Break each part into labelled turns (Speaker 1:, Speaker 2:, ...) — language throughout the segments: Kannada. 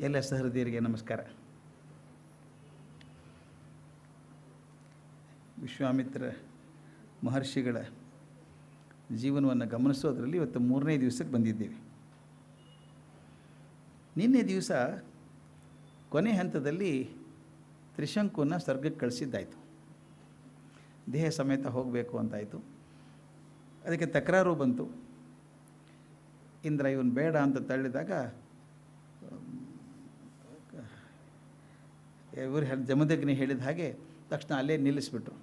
Speaker 1: ಎಲ್ಲ ಸಹೃದಯರಿಗೆ ನಮಸ್ಕಾರ ವಿಶ್ವಾಮಿತ್ರ ಮಹರ್ಷಿಗಳ ಜೀವನವನ್ನು ಗಮನಿಸೋದ್ರಲ್ಲಿ ಇವತ್ತು ಮೂರನೇ ದಿವಸಕ್ಕೆ ಬಂದಿದ್ದೇವೆ ನಿನ್ನೆ ದಿವಸ ಕೊನೆ ಹಂತದಲ್ಲಿ ತ್ರಿಶಂಕುನ ಸ್ವರ್ಗಕ್ಕೆ ಕಳಿಸಿದ್ದಾಯಿತು ದೇಹ ಸಮೇತ ಹೋಗಬೇಕು ಅಂತಾಯಿತು ಅದಕ್ಕೆ ತಕರಾರು ಬಂತು ಇಂದ್ರ ಇವನು ಬೇಡ ಅಂತ ತಳ್ಳಿದಾಗ ಇವರು ಹೇಳಿ ಜಮದಗ್ನಿ ಹೇಳಿದ ಹಾಗೆ ತಕ್ಷಣ ಅಲ್ಲೇ ನಿಲ್ಲಿಸ್ಬಿಟ್ರು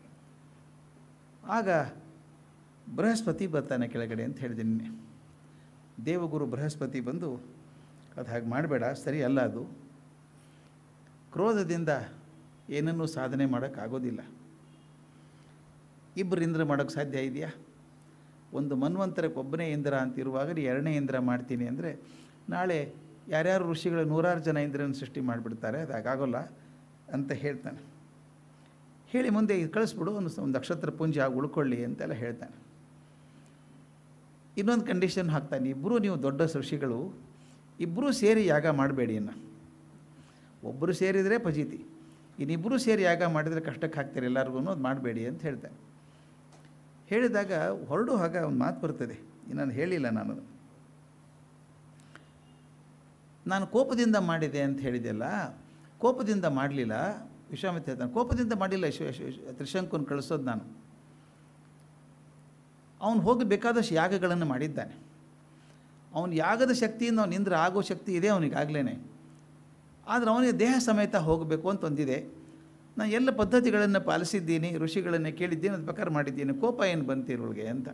Speaker 1: ಆಗ ಬೃಹಸ್ಪತಿ ಬರ್ತಾನೆ ಕೆಳಗಡೆ ಅಂತ ಹೇಳಿದೆ ನಿನ್ನೆ ದೇವಗುರು ಬೃಹಸ್ಪತಿ ಬಂದು ಅದು ಹಾಗೆ ಮಾಡಬೇಡ ಸರಿ ಅಲ್ಲ ಅದು ಕ್ರೋಧದಿಂದ ಏನನ್ನೂ ಸಾಧನೆ ಮಾಡೋಕ್ಕಾಗೋದಿಲ್ಲ ಇಬ್ಬರು ಇಂದ್ರ ಮಾಡೋಕ್ಕೆ ಸಾಧ್ಯ ಇದೆಯಾ ಒಂದು ಮನ್ವಂತರಕ್ಕೆ ಒಬ್ಬನೇ ಇಂದ್ರ ಅಂತಿರುವಾಗ ನೀ ಎರಡನೇ ಇಂದ್ರ ಮಾಡ್ತೀನಿ ಅಂದರೆ ನಾಳೆ ಯಾರ್ಯಾರು ಋಷಿಗಳು ನೂರಾರು ಜನ ಇಂದ್ರನ ಸೃಷ್ಟಿ ಮಾಡಿಬಿಡ್ತಾರೆ ಅದು ಹಾಗಾಗೋಲ್ಲ ಅಂತ ಹೇಳ್ತಾನೆ ಹೇಳಿ ಮುಂದೆ ಇದು ಕಳಿಸ್ಬಿಡು ಒಂದು ಒಂದು ನಕ್ಷತ್ರ ಪುಂಜ ಆಗಿ ಉಳ್ಕೊಳ್ಳಿ ಅಂತೆಲ್ಲ ಹೇಳ್ತಾನೆ ಇನ್ನೊಂದು ಕಂಡೀಷನ್ ಹಾಕ್ತಾನೆ ಇಬ್ಬರು ನೀವು ದೊಡ್ಡ ಋಷಿಗಳು ಇಬ್ಬರೂ ಸೇರಿ ಯಾಗ ಮಾಡಬೇಡಿ ಅನ್ನ ಒಬ್ಬರು ಸೇರಿದರೆ ಫಜೀತಿ ಇನ್ನಿಬ್ಬರು ಸೇರಿ ಯಾಗ ಮಾಡಿದರೆ ಕಷ್ಟಕ್ಕೆ ಹಾಕ್ತೀರಿ ಎಲ್ಲರಿಗೂ ಅದು ಮಾಡಬೇಡಿ ಅಂತ ಹೇಳ್ತಾನೆ ಹೇಳಿದಾಗ ಹೊರಡು ಆಗ ಒಂದು ಮಾತು ಬರ್ತದೆ ನಾನು ಹೇಳಿಲ್ಲ ನಾನು ನಾನು ಕೋಪದಿಂದ ಮಾಡಿದೆ ಅಂತ ಹೇಳಿದೆಲ್ಲ ಕೋಪದಿಂದ ಮಾಡಲಿಲ್ಲ ವಿಶ್ವಾಮಿತ್ರ ಹೇಳ್ತಾನೆ ಕೋಪದಿಂದ ಮಾಡಿಲ್ಲ ವಿಶ್ವ ತ್ರಿಶಂಕುನ ಕಳಿಸೋದು ನಾನು ಅವನು ಹೋಗಿ ಬೇಕಾದಷ್ಟು ಯಾಗಗಳನ್ನು ಮಾಡಿದ್ದಾನೆ ಅವನ ಯಾಗದ ಶಕ್ತಿಯಿಂದ ಅವನು ಇಂದ್ರ ಆಗೋ ಶಕ್ತಿ ಇದೆ ಅವನಿಗಾಗಲೇ ಆದರೆ ಅವನಿಗೆ ದೇಹ ಸಮೇತ ಹೋಗಬೇಕು ಅಂತ ಒಂದಿದೆ ನಾನು ಎಲ್ಲ ಪದ್ಧತಿಗಳನ್ನು ಪಾಲಿಸಿದ್ದೀನಿ ಋಷಿಗಳನ್ನು ಕೇಳಿದ್ದೀನಿ ಅದು ಪ್ರಕಾರ ಮಾಡಿದ್ದೀನಿ ಕೋಪ ಏನು ಬಂತಿರೋಳಿಗೆ ಅಂತ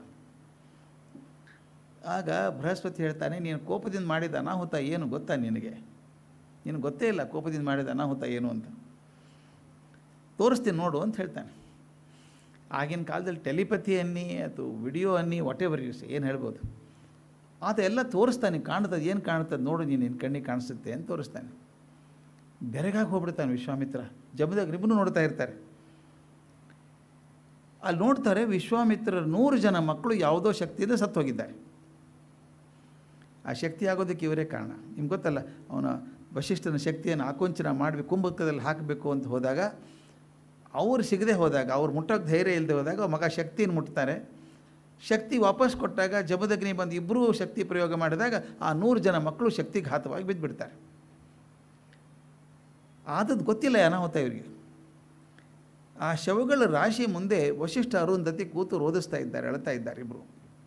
Speaker 1: ಆಗ ಬೃಹಸ್ಪತಿ ಹೇಳ್ತಾನೆ ನೀನು ಕೋಪದಿಂದ ಮಾಡಿದ ಅನಾಹುತ ಏನು ಗೊತ್ತಾ ನಿನಗೆ ನಿನಗೆ ಗೊತ್ತೇ ಇಲ್ಲ ಕೋಪದಿಂದ ಮಾಡಿದ ಅನಾಹುತ ಏನು ಅಂತ ತೋರಿಸ್ತೀನಿ ನೋಡು ಅಂತ ಹೇಳ್ತಾನೆ ಆಗಿನ ಕಾಲದಲ್ಲಿ ಟೆಲಿಪತಿ ಅನ್ನಿ ಅಥವಾ ವಿಡಿಯೋ ಅನ್ನಿ ವಾಟ್ ಎವರ್ ಯೂಸ್ ಏನು ಹೇಳ್ಬೋದು ಆತ ಎಲ್ಲ ತೋರಿಸ್ತಾನೆ ಕಾಣ್ತದೆ ಏನು ಕಾಣ್ತದೆ ನೋಡು ನೀನು ನಿನ್ನ ಕಣ್ಣಿಗೆ ಕಾಣಿಸುತ್ತೆ ಅಂತ ತೋರಿಸ್ತಾನೆ ಬೆರಗಾಗಿ ಹೋಗ್ಬಿಡ್ತಾನೆ ವಿಶ್ವಾಮಿತ್ರ ಜಮದಾಗ ಇಬ್ಬರು ನೋಡ್ತಾ ಇರ್ತಾರೆ ಅಲ್ಲಿ ನೋಡ್ತಾರೆ ವಿಶ್ವಾಮಿತ್ರರ ನೂರು ಜನ ಮಕ್ಕಳು ಯಾವುದೋ ಶಕ್ತಿಯಿಂದ ಸತ್ತು ಹೋಗಿದ್ದಾರೆ ಆ ಶಕ್ತಿ ಆಗೋದಕ್ಕೆ ಇವರೇ ಕಾರಣ ನಿಮ್ಗೆ ಗೊತ್ತಲ್ಲ ಅವನ ವಶಿಷ್ಠನ ಶಕ್ತಿಯನ್ನು ಆಕುಂಚನ ಮಾಡಬೇಕು ಕುಂಭಕದಲ್ಲಿ ಹಾಕಬೇಕು ಅಂತ ಹೋದಾಗ ಅವ್ರು ಸಿಗದೆ ಹೋದಾಗ ಅವ್ರು ಮುಟ್ಟೋಕ್ಕೆ ಧೈರ್ಯ ಇಲ್ಲದೆ ಹೋದಾಗ ಮಗ ಶಕ್ತಿಯನ್ನು ಮುಟ್ತಾರೆ ಶಕ್ತಿ ವಾಪಸ್ ಕೊಟ್ಟಾಗ ಜಮದಗ್ನಿ ಬಂದು ಇಬ್ಬರೂ ಶಕ್ತಿ ಪ್ರಯೋಗ ಮಾಡಿದಾಗ ಆ ನೂರು ಜನ ಮಕ್ಕಳು ಶಕ್ತಿಘಾತವಾಗಿ ಬಿದ್ದುಬಿಡ್ತಾರೆ ಆದದ್ದು ಗೊತ್ತಿಲ್ಲ ಅನಾಹುತ ಇವರಿಗೆ ಆ ಶವಗಳ ರಾಶಿ ಮುಂದೆ ವಶಿಷ್ಠ ಅರುಂಧತಿ ಕೂತು ರೋಧಿಸ್ತಾ ಇದ್ದಾರೆ ಅಳ್ತಾ ಇದ್ದಾರೆ ಇಬ್ಬರು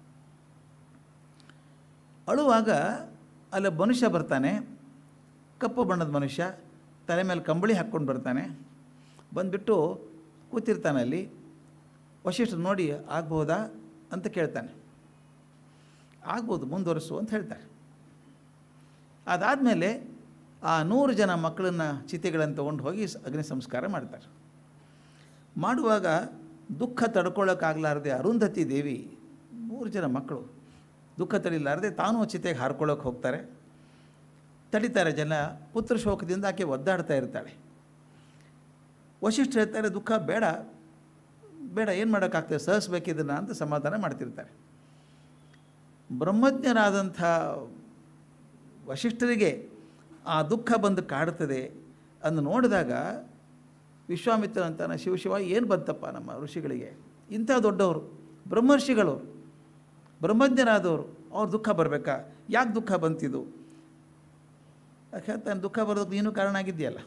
Speaker 1: ಅಳುವಾಗ ಅಲ್ಲಿ ಮನುಷ್ಯ ಬರ್ತಾನೆ ಕಪ್ಪು ಬಣ್ಣದ ಮನುಷ್ಯ ತಲೆ ಮೇಲೆ ಕಂಬಳಿ ಹಾಕ್ಕೊಂಡು ಬರ್ತಾನೆ ಬಂದುಬಿಟ್ಟು ಕೂತಿರ್ತಾನೆ ಅಲ್ಲಿ ವಶಿಷ್ಠ ನೋಡಿ ಆಗ್ಬೋದಾ ಅಂತ ಕೇಳ್ತಾನೆ ಆಗ್ಬೋದು ಮುಂದುವರಿಸು ಅಂತ ಹೇಳ್ತಾರೆ ಅದಾದಮೇಲೆ ಆ ನೂರು ಜನ ಮಕ್ಕಳನ್ನು ಚಿತೆಗಳನ್ನು ತೊಗೊಂಡು ಹೋಗಿ ಅಗ್ನಿ ಸಂಸ್ಕಾರ ಮಾಡ್ತಾರೆ ಮಾಡುವಾಗ ದುಃಖ ತಡ್ಕೊಳ್ಳೋಕ್ಕಾಗಲಾರದೆ ಅರುಂಧತಿ ದೇವಿ ಮೂರು ಜನ ಮಕ್ಕಳು ದುಃಖ ತಡಿಲಾರದೆ ತಾನೂ ಚಿತೆಗೆ ಹಾರ್ಕೊಳ್ಳೋಕೆ ಹೋಗ್ತಾರೆ ತಡಿತಾರೆ ಜನ ಪುತ್ರ ಶೋಕದಿಂದ ಆಕೆ ಒದ್ದಾಡ್ತಾ ಇರ್ತಾಳೆ ವಶಿಷ್ಠ ಹೇಳ್ತಾರೆ ದುಃಖ ಬೇಡ ಬೇಡ ಏನು ಮಾಡೋಕ್ಕಾಗ್ತದೆ ಸಹಿಸ್ಬೇಕಿದ್ದನ್ನು ಅಂತ ಸಮಾಧಾನ ಮಾಡ್ತಿರ್ತಾರೆ ಬ್ರಹ್ಮಜ್ಞರಾದಂಥ ವಶಿಷ್ಠರಿಗೆ ಆ ದುಃಖ ಬಂದು ಕಾಡ್ತದೆ ಅಂದು ನೋಡಿದಾಗ ವಿಶ್ವಾಮಿತ್ರ ಅಂತಾನೆ ಶಿವ ಶಿವ ಏನು ಬಂತಪ್ಪ ನಮ್ಮ ಋಷಿಗಳಿಗೆ ಇಂಥ ದೊಡ್ಡವರು ಬ್ರಹ್ಮರ್ಷಿಗಳು ಬ್ರಹ್ಮಜ್ಞರಾದವರು ಅವ್ರ ದುಃಖ ಬರಬೇಕಾ ಯಾಕೆ ದುಃಖ ಬಂತಿದ್ದು ಯಾಕೆ ಹೇಳ್ತಾನೆ ದುಃಖ ಬರೋದಕ್ಕೆ ನೀನು ಕಾರಣ ಆಗಿದೆಯಲ್ಲ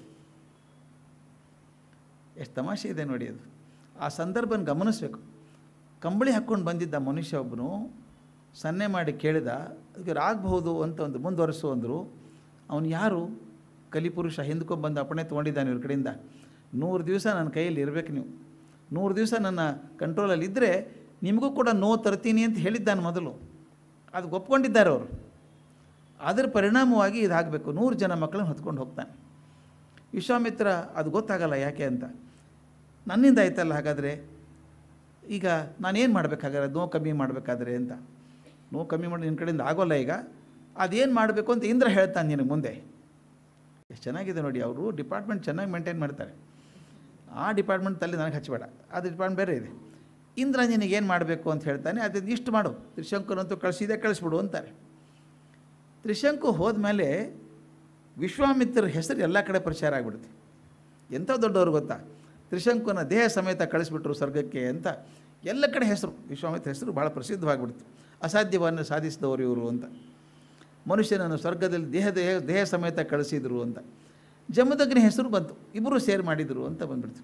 Speaker 1: ಎಷ್ಟು ತಮಾಷೆ ಇದೆ ನೋಡಿ ಅದು ಆ ಸಂದರ್ಭನ ಗಮನಿಸ್ಬೇಕು ಕಂಬಳಿ ಹಾಕ್ಕೊಂಡು ಬಂದಿದ್ದ ಮನುಷ್ಯ ಒಬ್ಬನು ಸನ್ನೆ ಮಾಡಿ ಕೇಳಿದ ಅದಕ್ಕೆ ಆಗಬಹುದು ಅಂತ ಒಂದು ಮುಂದುವರೆಸು ಅಂದರು ಅವನು ಯಾರು ಕಲಿಪುರುಷ ಹಿಂದ್ಕೊಂಡು ಬಂದು ಅಪ್ಪಣೆ ತೊಗೊಂಡಿದ್ದಾನೆ ಇವ್ರ ಕಡೆಯಿಂದ ನೂರು ದಿವಸ ನನ್ನ ಕೈಯಲ್ಲಿ ಇರಬೇಕು ನೀವು ನೂರು ದಿವಸ ನನ್ನ ಕಂಟ್ರೋಲಲ್ಲಿ ಇದ್ದರೆ ನಿಮಗೂ ಕೂಡ ನೋವು ತರ್ತೀನಿ ಅಂತ ಹೇಳಿದ್ದಾನೆ ಮೊದಲು ಅದು ಒಪ್ಕೊಂಡಿದ್ದಾರೆ ಅವರು ಅದರ ಪರಿಣಾಮವಾಗಿ ಇದಾಗಬೇಕು ನೂರು ಜನ ಮಕ್ಕಳನ್ನು ಹೊತ್ಕೊಂಡು ಹೋಗ್ತಾನೆ ವಿಶ್ವಾಮಿತ್ರ ಅದು ಗೊತ್ತಾಗಲ್ಲ ಯಾಕೆ ಅಂತ ನನ್ನಿಂದ ಆಯ್ತಲ್ಲ ಹಾಗಾದರೆ ಈಗ ನಾನೇನು ಮಾಡಬೇಕಾದ್ರೆ ನೋವು ಕಮ್ಮಿ ಮಾಡಬೇಕಾದ್ರೆ ಅಂತ ನೋವು ಕಮ್ಮಿ ಮಾಡಿ ನಿನ್ನ ಕಡೆಯಿಂದ ಆಗೋಲ್ಲ ಈಗ ಅದೇನು ಮಾಡಬೇಕು ಅಂತ ಇಂದ್ರ ಹೇಳ್ತಾನೆ ನಿನಗೆ ಮುಂದೆ ಎಷ್ಟು ಚೆನ್ನಾಗಿದೆ ನೋಡಿ ಅವರು ಡಿಪಾರ್ಟ್ಮೆಂಟ್ ಚೆನ್ನಾಗಿ ಮೇಂಟೈನ್ ಮಾಡ್ತಾರೆ ಆ ಡಿಪಾರ್ಟ್ಮೆಂಟ್ ತಲೆ ನನಗೆ ಹಚ್ಚಬೇಡ ಅದು ಡಿಪಾರ್ಟ್ಮೆಂಟ್ ಬೇರೆ ಇದೆ ಇಂದ್ರ ನಿನಗೇನು ಮಾಡಬೇಕು ಅಂತ ಹೇಳ್ತಾನೆ ಅದನ್ನು ಇಷ್ಟು ಮಾಡು ತ್ರಿಶಂಕುನಂತೂ ಕಳಿಸಿದೆ ಕಳಿಸ್ಬಿಡು ಅಂತಾರೆ ತ್ರಿಶಂಕು ಹೋದ್ಮೇಲೆ ವಿಶ್ವಾಮಿತ್ರರ ಹೆಸರು ಎಲ್ಲ ಕಡೆ ಪ್ರಚಾರ ಆಗಿಬಿಡುತ್ತೆ ಎಂಥ ದೊಡ್ಡವರು ಗೊತ್ತಾ ತ್ರಿಶಂಕುನ ದೇಹ ಸಮೇತ ಕಳಿಸ್ಬಿಟ್ರು ಸ್ವರ್ಗಕ್ಕೆ ಅಂತ ಎಲ್ಲ ಕಡೆ ಹೆಸರು ವಿಶ್ವಾಮಿತ್ರ ಹೆಸರು ಭಾಳ ಪ್ರಸಿದ್ಧವಾಗಿಬಿಡ್ತು ಅಸಾಧ್ಯವನ್ನು ಸಾಧಿಸಿದವರು ಇವರು ಅಂತ ಮನುಷ್ಯನನ್ನು ಸ್ವರ್ಗದಲ್ಲಿ ದೇಹ ದೇಹ ದೇಹ ಸಮೇತ ಕಳಿಸಿದರು ಅಂತ ಜಮದಗ್ನಿ ಹೆಸರು ಬಂತು ಇಬ್ಬರು ಸೇರ್ ಮಾಡಿದರು ಅಂತ ಬಂದ್ಬಿಡ್ತು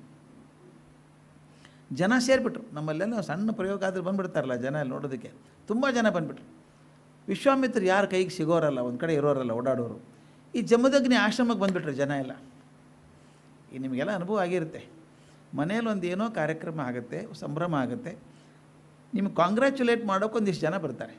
Speaker 1: ಜನ ಸೇರಿಬಿಟ್ರು ನಮ್ಮಲ್ಲೆಲ್ಲ ಸಣ್ಣ ಪ್ರಯೋಗ ಆದರೂ ಬಂದ್ಬಿಡ್ತಾರಲ್ಲ ಜನ ಅಲ್ಲಿ ನೋಡೋದಕ್ಕೆ ತುಂಬ ಜನ ಬಂದ್ಬಿಟ್ರು ವಿಶ್ವಾಮಿತ್ರ ಯಾರ ಕೈಗೆ ಸಿಗೋರಲ್ಲ ಒಂದು ಕಡೆ ಇರೋರಲ್ಲ ಓಡಾಡೋರು ಈ ಜಮದಗ್ನಿ ಆಶ್ರಮಕ್ಕೆ ಬಂದುಬಿಟ್ರು ಜನ ಎಲ್ಲ ಈ ನಿಮಗೆಲ್ಲ ಅನುಭವ ಆಗಿರುತ್ತೆ ಮನೇಲಿ ಒಂದು ಏನೋ ಕಾರ್ಯಕ್ರಮ ಆಗುತ್ತೆ ಸಂಭ್ರಮ ಆಗುತ್ತೆ ನಿಮ್ಗೆ ಕಾಂಗ್ರ್ಯಾಚುಲೇಟ್ ಮಾಡೋಕೆ ಒಂದಿಷ್ಟು ಜನ ಬರ್ತಾರೆ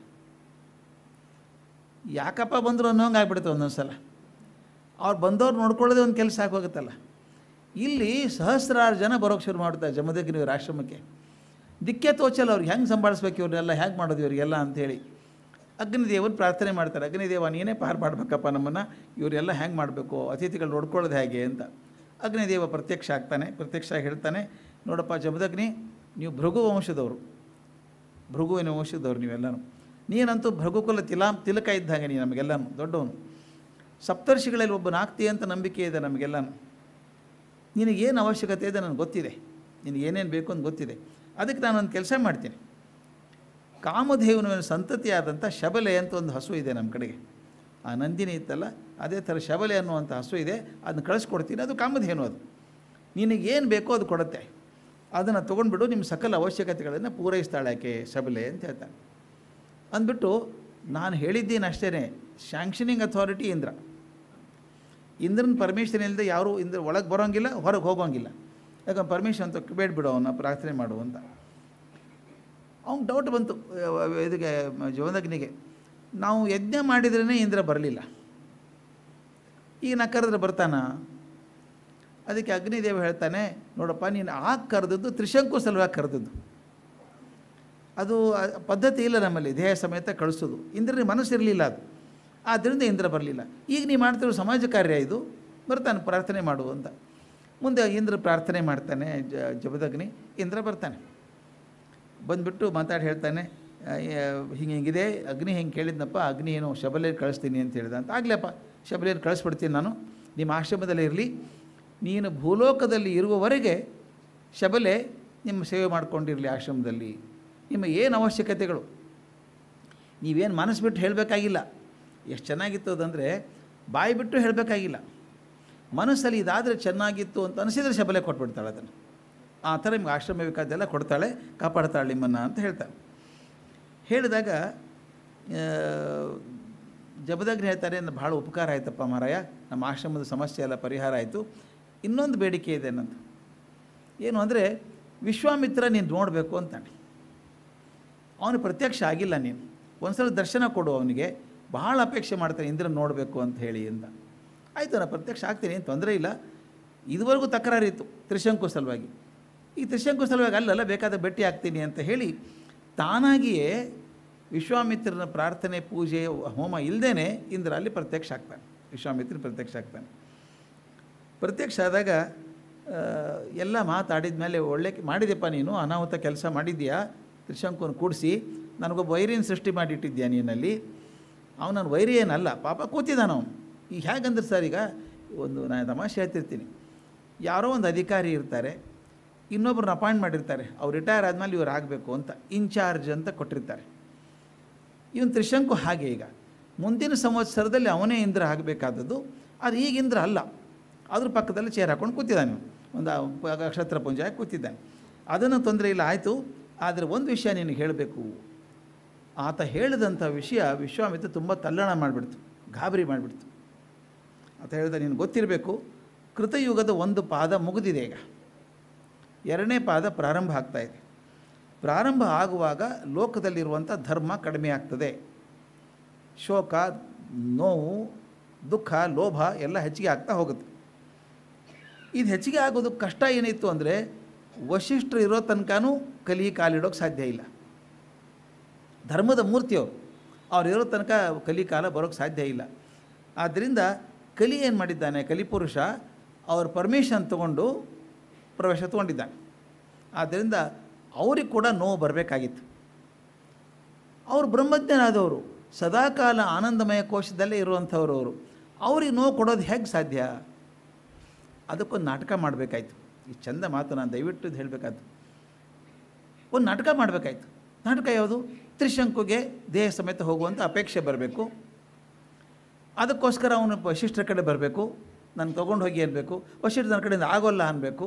Speaker 1: ಯಾಕಪ್ಪ ಬಂದರು ಅನ್ನೋಂಗೆ ಆಗ್ಬಿಡುತ್ತೆ ಒಂದೊಂದು ಸಲ ಅವ್ರು ಬಂದವ್ರು ನೋಡ್ಕೊಳ್ಳೋದೇ ಒಂದು ಕೆಲಸ ಆಗೋಗುತ್ತಲ್ಲ ಇಲ್ಲಿ ಸಹಸ್ರಾರು ಜನ ಬರೋಕ್ಕೆ ಶುರು ಮಾಡ್ತಾರೆ ಜಮದಗ್ನಿಯವ್ರ ಆಶ್ರಮಕ್ಕೆ ದಿಕ್ಕೆ ತೋಚಲ್ಲ ಅವ್ರಿಗೆ ಹೆಂಗೆ ಸಂಭಾಳಿಸ್ಬೇಕು ಇವ್ರನ್ನೆಲ್ಲ ಹೇಗೆ ಮಾಡೋದು ಇವರಿಗೆಲ್ಲ ಅಂಥೇಳಿ ಅಗ್ನಿದೇವರು ಪ್ರಾರ್ಥನೆ ಮಾಡ್ತಾರೆ ಅಗ್ನಿದೇವ ನೀನೇ ಪಾರು ಮಾಡಬೇಕಪ್ಪ ನಮ್ಮನ್ನು ಇವರೆಲ್ಲ ಹೆಂಗೆ ಮಾಡಬೇಕು ಅತಿಥಿಗಳು ನೋಡ್ಕೊಳ್ಳೋದು ಹೇಗೆ ಅಂತ ಅಗ್ನಿದೇವ ಪ್ರತ್ಯಕ್ಷ ಆಗ್ತಾನೆ ಪ್ರತ್ಯಕ್ಷ ಆಗಿ ಹೇಳ್ತಾನೆ ನೋಡಪ್ಪ ಜಮದಗ್ನಿ ನೀವು ಭೃಗು ವಂಶದವರು ಭೃಗುವಿನ ವಂಶದವ್ರು ನೀವೆಲ್ಲನೂ ನೀನಂತೂ ಭೃಗುಕುಲ ತಿಲಾ ತಿಲಕ ಇದ್ದ ಹಾಗೆ ನೀ ನಮಗೆಲ್ಲನೂ ದೊಡ್ಡವನು ಸಪ್ತರ್ಷಿಗಳಲ್ಲಿ ಒಬ್ಬನಾಗ್ತಿ ಅಂತ ನಂಬಿಕೆ ಇದೆ ನಮಗೆಲ್ಲನೂ ನಿನಗೇನು ಅವಶ್ಯಕತೆ ಇದೆ ನನಗೆ ಗೊತ್ತಿದೆ ನಿನಗೆ ಏನೇನು ಬೇಕು ಅಂತ ಗೊತ್ತಿದೆ ಅದಕ್ಕೆ ನಾನು ಒಂದು ಕೆಲಸ ಮಾಡ್ತೀನಿ ಕಾಮಧೇವನ ಸಂತತಿಯಾದಂಥ ಶಬಲೆ ಅಂತ ಒಂದು ಹಸು ಇದೆ ನಮ್ಮ ಕಡೆಗೆ ಆ ನಂದಿನಿ ಇತ್ತಲ್ಲ ಅದೇ ಥರ ಶಬಲೆ ಅನ್ನುವಂಥ ಹಸು ಇದೆ ಅದನ್ನ ಕಳಿಸ್ಕೊಡ್ತೀನಿ ಅದು ಕಾಮಧೇನು ಅದು ನಿನಗೇನು ಬೇಕೋ ಅದು ಕೊಡುತ್ತೆ ಅದನ್ನು ತೊಗೊಂಡ್ಬಿಡು ನಿಮ್ಮ ಸಕಲ ಅವಶ್ಯಕತೆಗಳನ್ನು ಪೂರೈಸ್ತಾಳೆ ಆಕೆ ಶಬಲೆ ಅಂತ ಹೇಳ್ತಾನೆ ಅಂದ್ಬಿಟ್ಟು ನಾನು ಹೇಳಿದ್ದೀನಿ ಅಷ್ಟೇ ಶಾಂಕ್ಷನಿಂಗ್ ಅಥಾರಿಟಿ ಇಂದ್ರ ಇಂದ್ರನ ಪರ್ಮಿಷನ್ ಇಲ್ಲದೆ ಯಾರೂ ಇಂದ್ರ ಒಳಗೆ ಬರೋಂಗಿಲ್ಲ ಹೊರಗೆ ಹೋಗೋಂಗಿಲ್ಲ ಯಾಕಂದ್ರೆ ಪರ್ಮಿಷನ್ ಅಂತ ಬೇಡ್ಬಿಡು ಅವನ್ನ ಪ್ರಾರ್ಥನೆ ಮಾಡು ಅಂತ ಅವ್ನಿಗೆ ಡೌಟ್ ಬಂತು ಅಹ್ ಇದಕ್ಕೆ ಜೀವನಗ್ನಿಗೆ ನಾವು ಯಜ್ಞ ಮಾಡಿದ್ರೇ ಇಂದ್ರ ಬರಲಿಲ್ಲ ಈಗ ನಾ ಕರೆದ್ರೆ ಬರ್ತಾನ ಅದಕ್ಕೆ ಅಗ್ನಿದೇವ ಹೇಳ್ತಾನೆ ನೋಡಪ್ಪ ನೀನು ಆಗ ಕರೆದದ್ದು ತ್ರಿಶಂಕು ಸಲುವಾಗಿ ಕರೆದದ್ದು ಅದು ಆ ಪದ್ಧತಿ ಇಲ್ಲ ನಮ್ಮಲ್ಲಿ ದೇಹ ಸಮೇತ ಕಳಿಸೋದು ಇಂದ್ರನಿಗೆ ಮನಸ್ಸಿರಲಿಲ್ಲ ಅದು ಆದ್ದರಿಂದ ಇಂದ್ರ ಬರಲಿಲ್ಲ ಈಗ ನೀವು ಮಾಡ್ತಿರೋ ಸಮಾಜ ಕಾರ್ಯ ಇದು ಬರ್ತಾನೆ ಪ್ರಾರ್ಥನೆ ಮಾಡು ಅಂತ ಮುಂದೆ ಇಂದ್ರ ಪ್ರಾರ್ಥನೆ ಮಾಡ್ತಾನೆ ಜ ಜಬದಗ್ನಿ ಇಂದ್ರ ಬರ್ತಾನೆ ಬಂದುಬಿಟ್ಟು ಮಾತಾಡಿ ಹೇಳ್ತಾನೆ ಹಿಂಗೆ ಹಿಂಗಿದೆ ಅಗ್ನಿ ಹಿಂಗೆ ಕೇಳಿದ್ನಪ್ಪ ಅಗ್ನಿ ಏನೋ ಶಬಲೇರ್ ಕಳಿಸ್ತೀನಿ ಅಂತ ಹೇಳಿದ ಅಂತ ಆಗಲಪ್ಪ ಶಬಲೇರ್ ಕಳಿಸ್ಬಿಡ್ತೀನಿ ನಾನು ನಿಮ್ಮ ಆಶ್ರಮದಲ್ಲೇ ಇರಲಿ ನೀನು ಭೂಲೋಕದಲ್ಲಿ ಇರುವವರೆಗೆ ಶಬಲೆ ನಿಮ್ಮ ಸೇವೆ ಮಾಡ್ಕೊಂಡಿರಲಿ ಆಶ್ರಮದಲ್ಲಿ ನಿಮ್ಮ ಏನು ಅವಶ್ಯಕತೆಗಳು ನೀವೇನು ಮನಸ್ಸು ಬಿಟ್ಟು ಹೇಳಬೇಕಾಗಿಲ್ಲ ಎಷ್ಟು ಚೆನ್ನಾಗಿತ್ತು ಅದಂದರೆ ಬಾಯಿ ಬಿಟ್ಟು ಹೇಳಬೇಕಾಗಿಲ್ಲ ಮನಸ್ಸಲ್ಲಿ ಇದಾದರೆ ಚೆನ್ನಾಗಿತ್ತು ಅಂತ ಅನಿಸಿದರೆ ಶಬಲೆ ಕೊಟ್ಬಿಡ್ತಾಳೆ ಅದನ್ನು ಆ ಥರ ನಿಮ್ಗೆ ಆಶ್ರಮ ಬೇಕಾದೆಲ್ಲ ಕೊಡ್ತಾಳೆ ಕಾಪಾಡ್ತಾಳೆ ನಿಮ್ಮನ್ನು ಅಂತ ಹೇಳ್ತಾಳೆ ಹೇಳಿದಾಗ ಜಬದಗ್ನಿ ಹೇಳ್ತಾರೆ ನನ್ನ ಭಾಳ ಉಪಕಾರ ಆಯ್ತಪ್ಪ ಮಾರಾಯ ನಮ್ಮ ಆಶ್ರಮದ ಸಮಸ್ಯೆ ಎಲ್ಲ ಪರಿಹಾರ ಆಯಿತು ಇನ್ನೊಂದು ಬೇಡಿಕೆ ಇದೆ ನನ್ನದು ಏನು ಅಂದರೆ ವಿಶ್ವಾಮಿತ್ರ ನೀನು ನೋಡಬೇಕು ಅಂತಾನೆ ಅವನು ಪ್ರತ್ಯಕ್ಷ ಆಗಿಲ್ಲ ನೀನು ಒಂದ್ಸಲ ದರ್ಶನ ಕೊಡು ಅವನಿಗೆ ಬಹಳ ಅಪೇಕ್ಷೆ ಮಾಡ್ತಾನೆ ಇಂದ್ರನ ನೋಡಬೇಕು ಅಂತ ಹೇಳಿ ಅಂತ ಆಯಿತು ನಾನು ಪ್ರತ್ಯಕ್ಷ ಆಗ್ತೀನಿ ಏನು ತೊಂದರೆ ಇಲ್ಲ ಇದುವರೆಗೂ ತಕರಾರಿತ್ತು ತ್ರಿಶಂಕು ಸಲುವಾಗಿ ಈ ತ್ರಿಶಂಕು ಸಲುವಾಗಿ ಅಲ್ಲಲ್ಲ ಬೇಕಾದ ಭೇಟಿ ಆಗ್ತೀನಿ ಅಂತ ಹೇಳಿ ತಾನಾಗಿಯೇ ವಿಶ್ವಾಮಿತ್ರನ ಪ್ರಾರ್ಥನೆ ಪೂಜೆ ಹೋಮ ಇಲ್ಲದೇ ಇಂದ್ರ ಅಲ್ಲಿ ಪ್ರತ್ಯಕ್ಷ ಆಗ್ತಾನೆ ವಿಶ್ವಾಮಿತ್ರ ಪ್ರತ್ಯಕ್ಷ ಆಗ್ತಾನೆ ಪ್ರತ್ಯಕ್ಷ ಆದಾಗ ಎಲ್ಲ ಮಾತಾಡಿದ ಮೇಲೆ ಒಳ್ಳೆ ಮಾಡಿದೆಪ್ಪ ನೀನು ಅನಾಹುತ ಕೆಲಸ ಮಾಡಿದ್ಯಾ ತ್ರಿಶಂಕುನ ಕೂಡಿಸಿ ನನಗೊಬ್ಬ ವೈರಿನ ಸೃಷ್ಟಿ ಮಾಡಿಟ್ಟಿದ್ಯಾ ನೀನಲ್ಲಿ ಅವನು ನನ್ನ ವೈರಿ ಏನಲ್ಲ ಪಾಪ ಕೂತಿದ್ದಾನ ಅವನು ಈಗ ಹೇಗಂದ್ರೆ ಸರ್ ಈಗ ಒಂದು ನಾನು ತಮಾಷೆ ಹೇಳ್ತಿರ್ತೀನಿ ಯಾರೋ ಒಂದು ಅಧಿಕಾರಿ ಇರ್ತಾರೆ ಇನ್ನೊಬ್ರನ್ನ ಅಪಾಯಿಂಟ್ ಮಾಡಿರ್ತಾರೆ ಅವ್ರು ರಿಟೈರ್ ಆದಮೇಲೆ ಇವ್ರು ಆಗಬೇಕು ಅಂತ ಇನ್ಚಾರ್ಜ್ ಅಂತ ಕೊಟ್ಟಿರ್ತಾರೆ ಇವನು ತ್ರಿಶಂಕು ಹಾಗೆ ಈಗ ಮುಂದಿನ ಸಂವತ್ಸರದಲ್ಲಿ ಅವನೇ ಇಂದ್ರ ಆಗಬೇಕಾದದ್ದು ಅದು ಈಗ ಇಂದ್ರ ಅಲ್ಲ ಅದ್ರ ಪಕ್ಕದಲ್ಲಿ ಚೇರ್ ಹಾಕೊಂಡು ಕೂತಿದ್ದಾನೆ ಒಂದು ನಕ್ಷತ್ರ ಪುಂಜ ಹಾಕಿ ಕೂತಿದ್ದಾನೆ ಅದನ್ನು ತೊಂದರೆ ಇಲ್ಲ ಆಯಿತು ಆದರೆ ಒಂದು ವಿಷಯ ನಿನಗೆ ಹೇಳಬೇಕು ಆತ ಹೇಳಿದಂಥ ವಿಷಯ ವಿಶ್ವಾಮಿತ್ರ ತುಂಬ ತಲ್ಲಣ ಮಾಡಿಬಿಡ್ತು ಗಾಬರಿ ಮಾಡಿಬಿಡ್ತು ಆತ ಹೇಳಿದ ನೀನು ಗೊತ್ತಿರಬೇಕು ಕೃತಯುಗದ ಒಂದು ಪಾದ ಮುಗಿದಿದೆ ಈಗ ಎರಡನೇ ಪಾದ ಪ್ರಾರಂಭ ಆಗ್ತಾ ಇದೆ ಪ್ರಾರಂಭ ಆಗುವಾಗ ಲೋಕದಲ್ಲಿರುವಂಥ ಧರ್ಮ ಕಡಿಮೆ ಆಗ್ತದೆ ಶೋಕ ನೋವು ದುಃಖ ಲೋಭ ಎಲ್ಲ ಹೆಚ್ಚಿಗೆ ಆಗ್ತಾ ಹೋಗುತ್ತೆ ಇದು ಹೆಚ್ಚಿಗೆ ಆಗೋದು ಕಷ್ಟ ಏನಿತ್ತು ಅಂದರೆ ವಶಿಷ್ಠರು ಇರೋ ತನಕನೂ ಕಲಿ ಕಾಲಿಡೋಕ್ಕೆ ಸಾಧ್ಯ ಇಲ್ಲ ಧರ್ಮದ ಮೂರ್ತಿಯವರು ಅವ್ರು ಇರೋ ತನಕ ಕಲಿ ಕಾಲ ಬರೋಕ್ಕೆ ಸಾಧ್ಯ ಇಲ್ಲ ಆದ್ದರಿಂದ ಕಲಿ ಏನು ಮಾಡಿದ್ದಾನೆ ಕಲಿಪುರುಷ ಅವ್ರ ಪರ್ಮಿಷನ್ ತಗೊಂಡು ಪ್ರವೇಶ ತೊಗೊಂಡಿದ್ದಾನೆ ಆದ್ದರಿಂದ ಅವ್ರಿಗೆ ಕೂಡ ನೋವು ಬರಬೇಕಾಗಿತ್ತು ಅವರು ಬ್ರಹ್ಮಜ್ಞರಾದವರು ಸದಾಕಾಲ ಆನಂದಮಯ ಕೋಶದಲ್ಲೇ ಇರುವಂಥವ್ರು ಅವರು ಅವ್ರಿಗೆ ನೋವು ಕೊಡೋದು ಹೇಗೆ ಸಾಧ್ಯ ಅದಕ್ಕೊಂದು ನಾಟಕ ಮಾಡಬೇಕಾಯ್ತು ಈ ಚಂದ ಮಾತು ನಾನು ದಯವಿಟ್ಟು ಇದು ಹೇಳಬೇಕಾಯ್ತು ಒಂದು ನಾಟಕ ಮಾಡಬೇಕಾಯ್ತು ನಾಟಕ ಯಾವುದು ತ್ರಿಶಂಕುಗೆ ದೇಹ ಸಮೇತ ಹೋಗುವಂಥ ಅಪೇಕ್ಷೆ ಬರಬೇಕು ಅದಕ್ಕೋಸ್ಕರ ಅವನು ವಶಿಷ್ಠರ ಕಡೆ ಬರಬೇಕು ನಾನು ತೊಗೊಂಡು ಹೋಗಿ ಅನ್ಬೇಕು ವಶಿಷ್ಠ ನನ್ನ ಕಡೆಯಿಂದ ಆಗೋಲ್ಲ ಅನ್ಬೇಕು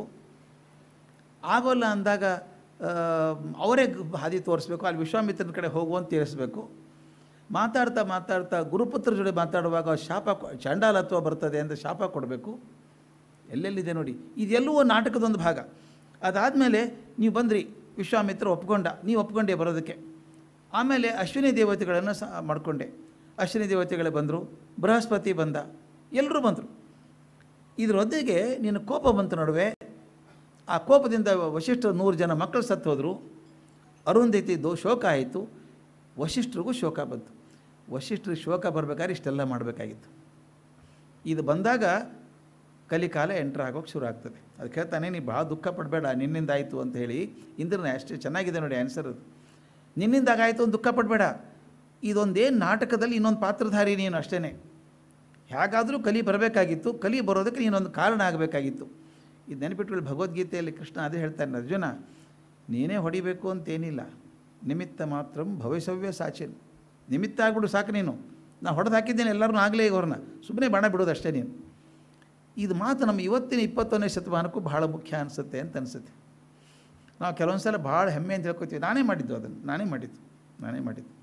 Speaker 1: ಆಗೋಲ್ಲ ಅಂದಾಗ ಆ, ಅವರೇ ಗ್- ಹಾದಿ ತೋರಿಸ್ಬೇಕು ಅಲ್ಲಿ ವಿಶ್ವಾಮಿತ್ರನ ಕಡೆ ಹೋಗುವಂತ ತೀರಿಸ್ಬೇಕು ಮಾತಾಡ್ತಾ ಮಾತಾಡ್ತಾ ಗುರುಪುತ್ರ ಜೊತೆ ಮಾತಾಡುವಾಗ ಶಾಪ ಕೊ- ಚಂಡಾಲತ್ವ ಬರ್ತದೆ ಅಂತ ಶಾಪ ಕೊಡಬೇಕು ಎಲ್ಲೆಲ್ಲಿದೆ ನೋಡಿ ಇದೆಲ್ಲವೂ ನಾಟಕದೊಂದು ಭಾಗ ಅದಾದಮೇಲೆ ನೀವು ಬಂದ್ರಿ ವಿಶ್ವಾಮಿತ್ರ ಒಪ್ಕೊಂಡ ನೀವು ಒಪ್ಕೊಂಡೆ ಬರೋದಕ್ಕೆ ಆಮೇಲೆ ಅಶ್ವಿನಿ ದೇವತೆಗಳನ್ನು ಸಹ ಮಾಡಿಕೊಂಡೆ ಅಶ್ವಿನಿ ದೇವತೆಗಳೇ ಬಂದರು ಬೃಹಸ್ಪತಿ ಬಂದ ಎಲ್ಲರೂ ಬಂದರು ಇದರೊಂದಿಗೆ ನಿನ್ನ ಕೋಪ ಬಂತು ನಡುವೆ ಆ ಕೋಪದಿಂದ ವಶಿಷ್ಠರು ನೂರು ಜನ ಮಕ್ಕಳು ಸತ್ತು ಹೋದರು ಅರುಂಧತಿ ದೋ ಶೋಕ ಆಯಿತು ವಶಿಷ್ಠರಿಗೂ ಶೋಕ ಬಂತು ವಶಿಷ್ಠರಿಗೆ ಶೋಕ ಬರಬೇಕಾದ್ರೆ ಇಷ್ಟೆಲ್ಲ ಮಾಡಬೇಕಾಗಿತ್ತು ಇದು ಬಂದಾಗ ಕಲಿಕಾಲ ಎಂಟ್ರ್ ಆಗೋಕ್ಕೆ ಶುರು ಆಗ್ತದೆ ಅದಕ್ಕೆ ಹೇಳ್ತಾನೆ ನೀ ಭಾಳ ದುಃಖ ಪಡಬೇಡ ನಿನ್ನಿಂದ ಆಯಿತು ಅಂತ ಹೇಳಿ ಇಂದ್ರನ ಅಷ್ಟೇ ಚೆನ್ನಾಗಿದೆ ನೋಡಿ ಆನ್ಸರ್ ಅದು ನಿನ್ನಿಂದಾಗ ಆಯಿತು ಅಂತ ದುಃಖ ಪಡಬೇಡ ಇದೊಂದೇನು ನಾಟಕದಲ್ಲಿ ಇನ್ನೊಂದು ಪಾತ್ರಧಾರಿ ನೀನು ಅಷ್ಟೇ ಹೇಗಾದರೂ ಕಲಿ ಬರಬೇಕಾಗಿತ್ತು ಕಲಿ ಬರೋದಕ್ಕೆ ನೀನೊಂದು ಕಾರಣ ಆಗಬೇಕಾಗಿತ್ತು ಇದು ನೆನಪಿಟ್ಕೊಳ್ಳಿ ಭಗವದ್ಗೀತೆಯಲ್ಲಿ ಕೃಷ್ಣ ಅದೇ ಹೇಳ್ತಾನೆ ಅರ್ಜುನ ನೀನೇ ಹೊಡಿಬೇಕು ಅಂತೇನಿಲ್ಲ ನಿಮಿತ್ತ ಮಾತ್ರ ಭವಿಷ್ಯವ್ಯ ಸಾಚಿನ್ ನಿಮಿತ್ತ ಆಗ್ಬಿಡು ಸಾಕು ನೀನು ನಾ ಹೊಡೆದು ಹಾಕಿದ್ದೇನೆ ಎಲ್ಲರೂ ಆಗಲೇ ಈಗ ಅವ್ರನ್ನ ಸುಮ್ಮನೆ ಬಾಣ ಬಿಡೋದು ಅಷ್ಟೇ ನೀನು ಇದು ಮಾತು ನಮ್ಮ ಇವತ್ತಿನ ಇಪ್ಪತ್ತೊಂದನೇ ಶತಮಾನಕ್ಕೂ ಬಹಳ ಮುಖ್ಯ ಅನಿಸುತ್ತೆ ಅಂತ ಅನಿಸುತ್ತೆ ನಾವು ಕೆಲವೊಂದು ಸಲ ಭಾಳ ಹೆಮ್ಮೆ ಅಂತ ಹೇಳ್ಕೊತೀವಿ ನಾನೇ ಮಾಡಿದ್ದು ಅದನ್ನು ನಾನೇ ಮಾಡಿದ್ದು ನಾನೇ ಮಾಡಿದ್ದು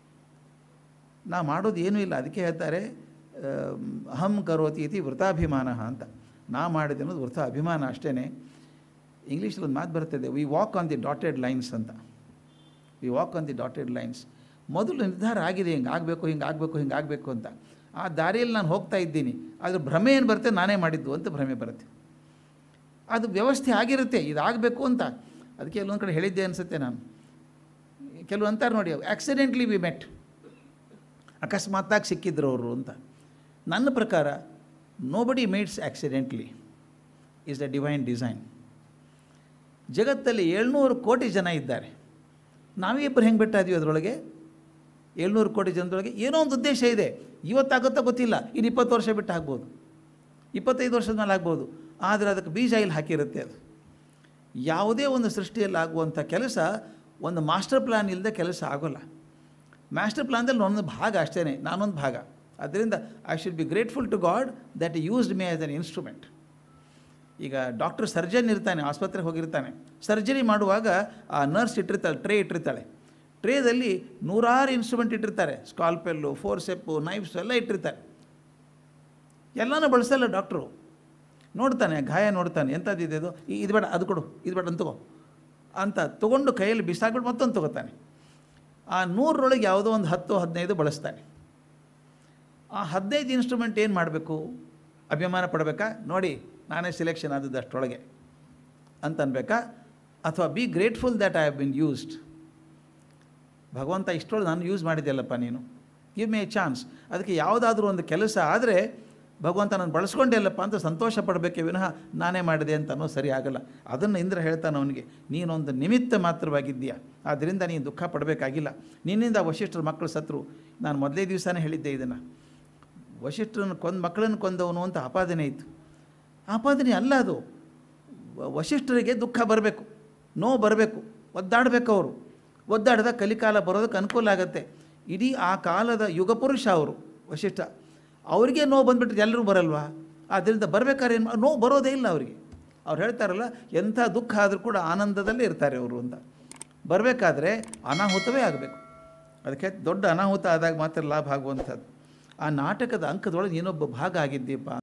Speaker 1: ನಾ ಮಾಡೋದು ಏನೂ ಇಲ್ಲ ಅದಕ್ಕೆ ಹೇಳ್ತಾರೆ ಆ, ಅಹಂ ಕರೋತಿ ಇತಿ ವೃತಾಭಿಮಾನ ಅಂತ ನಾ ಮಾಡಿದೆ ಅನ್ನೋದು ವೃಥ ಅಭಿಮಾನ ಅಷ್ಟೇ ಇಂಗ್ಲೀಷಲ್ಲಿ ಒಂದು ಮಾತು ಬರ್ತದೆ we walk on the dotted lines ಅಂತ we walk on the dotted lines ಮೊದಲು ನಿರ್ಧಾರ ಆಗಿದೆ ಹಿಂಗೆ ಆಗಬೇಕು ಹಿಂಗೆ ಆಗಬೇಕು ಹಿಂಗೆ ಆಗಬೇಕು ಅಂತ ಆ ದಾರಿಯಲ್ಲಿ ನಾನು ಹೋಗ್ತಾ ಇದ್ದೀನಿ ಅದ್ರ ಭ್ರಮೆ ಏನು ಬರುತ್ತೆ ನಾನೇ ಮಾಡಿದ್ದು ಅಂತ ಭ್ರಮೆ ಬರುತ್ತೆ ಅದು ವ್ಯವಸ್ಥೆ ಆಗಿರುತ್ತೆ ಇದಾಗಬೇಕು ಅಂತ ಅದಕ್ಕೆ ಎಲ್ಲೊಂದು ಕಡೆ ಹೇಳಿದ್ದೆ ಅನಿಸುತ್ತೆ ನಾನು ಕೆಲವು ಅಂತಾರೆ ನೋಡಿ ಆಕ್ಸಿಡೆಂಟ್ಲಿ ವಿ ಮೆಟ್ ಅಕಸ್ಮಾತ್ತಾಗಿ ಸಿಕ್ಕಿದ್ರು ಅವರು ಅಂತ ನನ್ನ ಪ್ರಕಾರ nobody made accidentally is the divine design ಜಗತ್ತಲ್ಲಿ ಏಳ್ನೂರು ಕೋಟಿ ಜನ ಇದ್ದಾರೆ ನಾವೇ ಇಬ್ಬರು ಹೆಂಗೆ ಬಿಟ್ಟಾದ್ವಿ ಅದರೊಳಗೆ ಏಳ್ನೂರು ಕೋಟಿ ಜನದೊಳಗೆ ಏನೋ ಒಂದು ಉದ್ದೇಶ ಇದೆ ಇವತ್ತಾಗುತ್ತೋ ಗೊತ್ತಿಲ್ಲ ಇನ್ನು ಇಪ್ಪತ್ತು ವರ್ಷ ಬಿಟ್ಟು ಆಗ್ಬೋದು ಇಪ್ಪತ್ತೈದು ವರ್ಷದ ಮೇಲೆ ಆಗ್ಬೋದು ಆದರೆ ಅದಕ್ಕೆ ಬೀಜ ಇಲ್ಲಿ ಹಾಕಿರುತ್ತೆ ಅದು ಯಾವುದೇ ಒಂದು ಸೃಷ್ಟಿಯಲ್ಲಿ ಆಗುವಂಥ ಕೆಲಸ ಒಂದು ಮಾಸ್ಟರ್ ಪ್ಲ್ಯಾನ್ ಇಲ್ಲದೆ ಕೆಲಸ ಆಗೋಲ್ಲ ಮಾಸ್ಟರ್ ಪ್ಲ್ಯಾನ್ದಲ್ಲಿ ನನ್ನೊಂದು ಭಾಗ ಅಷ್ಟೇ ನಾನೊಂದು ಭಾಗ ಅದರಿಂದ I should be grateful to God that used me as an instrument ಈಗ ಡಾಕ್ಟರ್ ಸರ್ಜನ್ ಇರ್ತಾನೆ ಆಸ್ಪತ್ರೆಗೆ ಹೋಗಿರ್ತಾನೆ ಸರ್ಜರಿ ಮಾಡುವಾಗ ಆ ನರ್ಸ್ ಇಟ್ಟಿರ್ತಾಳೆ ಟ್ರೇ ಇಟ್ಟಿರ್ತಾಳೆ ಟ್ರೇದಲ್ಲಿ ನೂರಾರು ಇನ್ಸ್ಟ್ರೂಮೆಂಟ್ ಇಟ್ಟಿರ್ತಾರೆ ಸ್ಕಾಲ್ಪೆಲ್ಲು ಫೋರ್ಸೆಪ್ಪು ನೈಫ್ಸ್ ಎಲ್ಲ ಇಟ್ಟಿರ್ತಾರೆ ಎಲ್ಲನೂ ಬಳಸಲ್ಲ ಡಾಕ್ಟ್ರು ನೋಡ್ತಾನೆ ಗಾಯ ನೋಡ್ತಾನೆ ಎಂಥದ್ದಿದೆ ಇದು ಈ- ಇದು ಬೇಡ ಅದು ಕೊಡು ಇದು ಬೇಡ ಅಂತ ತಗೋ ಅಂತ ತೊಗೊಂಡು ಕೈಯಲ್ಲಿ ಬಿಸಾಕ್ಬಿಟ್ಟು ಮತ್ತೊಂದು ತೊಗೋತಾನೆ ಆ ನೂರರೊಳಗೆ ಯಾವುದೋ ಒಂದು ಹತ್ತು ಹದಿನೈದು ಬಳಸ್ತಾನೆ ಆ ಹದಿನೈದು ಇನ್ಸ್ಟ್ರೂಮೆಂಟ್ ಏನು ಮಾಡಬೇಕು ಅಭಿಮಾನ ಪಡಬೇಕಾ ನೋಡಿ ನಾನೇ ಸಿಲೆಕ್ಷನ್ ಆದದ್ದು ಅಷ್ಟರೊಳಗೆ ಅಂತ ಅನ್ಬೇಕಾ ಅಥವಾ be grateful that I have been used ಭಗವಂತ ಇಷ್ಟರೊಳಗೆ ನಾನು ಯೂಸ್ ಮಾಡಿದ್ದೆಲ್ಲಪ್ಪ ನೀನು ಗಿವ್ ಮೇ ಎ ಚಾನ್ಸ್ ಅದಕ್ಕೆ ಯಾವುದಾದ್ರೂ ಒಂದು ಕೆಲಸ ಆದರೆ ಭಗವಂತ ನಾನು ಬಳಸ್ಕೊಂಡೆಲ್ಲಪ್ಪ ಅಂತ ಸಂತೋಷ ಪಡಬೇಕೆ ವಿನಃ ನಾನೇ ಮಾಡಿದೆ ಅಂತ ಅನ್ನೋ ಸರಿ ಆಗಲ್ಲ ಅದನ್ನು ಇಂದ್ರ ಹೇಳ್ತಾನೆ ಅವನಿಗೆ ನೀನೊಂದು ನಿಮಿತ್ತ ಮಾತ್ರವಾಗಿದ್ದೀಯಾ ಆದ್ದರಿಂದ ನೀನು ದುಃಖ ಪಡಬೇಕಾಗಿಲ್ಲ ನಿನ್ನಿಂದ ವಶಿಷ್ಠರ ಮಕ್ಕಳು ಸತ್ರು ನಾನು ಮೊದಲೇ ದಿವಸನೇ ಹೇಳಿದ್ದೆ ಇದನ್ನು ವಶಿಷ್ಠರನ್ನು ಕೊಂದು ಮಕ್ಕಳನ್ನು ಕೊಂದವನು ಅಂತ ಆಪಾದನೆ ಇತ್ತು ಆಪಾದನೆ ಅಲ್ಲ ಅದು ವ- ವಶಿಷ್ಠರಿಗೆ ದುಃಖ ಬರಬೇಕು ನೋವು ಬರಬೇಕು ಒದ್ದಾಡಬೇಕು ಅವರು ಒದ್ದಾಡಿದ ಕಲಿಕಾಲ ಬರೋದಕ್ಕೆ ಅನುಕೂಲ ಆಗುತ್ತೆ ಇಡೀ ಆ ಕಾಲದ ಯುಗಪುರುಷ ಅವರು ವಶಿಷ್ಠ ಅವರಿಗೆ ನೋವು ಬಂದುಬಿಟ್ರೆ ಎಲ್ಲರೂ ಬರಲ್ವಾ ಆದ್ದರಿಂದ ಬರ್ಬೇಕಾದ್ರೆ ಏನು ಮಾ- ನೋವು ಬರೋದೇ ಇಲ್ಲ ಅವರಿಗೆ ಅವ್ರು ಹೇಳ್ತಾರಲ್ಲ ಎಂಥ ದುಃಖ ಆದರೂ ಕೂಡ ಆನಂದದಲ್ಲೇ ಇರ್ತಾರೆ ಅವರು ಅಂತ ಬರಬೇಕಾದ್ರೆ ಅನಾಹುತವೇ ಆಗಬೇಕು ಅದಕ್ಕೆ ದೊಡ್ಡ ಅನಾಹುತ ಆದಾಗ ಮಾತ್ರ ಲಾಭ ಆಗುವಂಥದ್ದು ಆ ನಾಟಕದ ಅಂಕದೊಳಗೆ ನೀನೊಬ್ಬ ಭಾಗ ಆಗಿದ್ದೀಯಪ್ಪ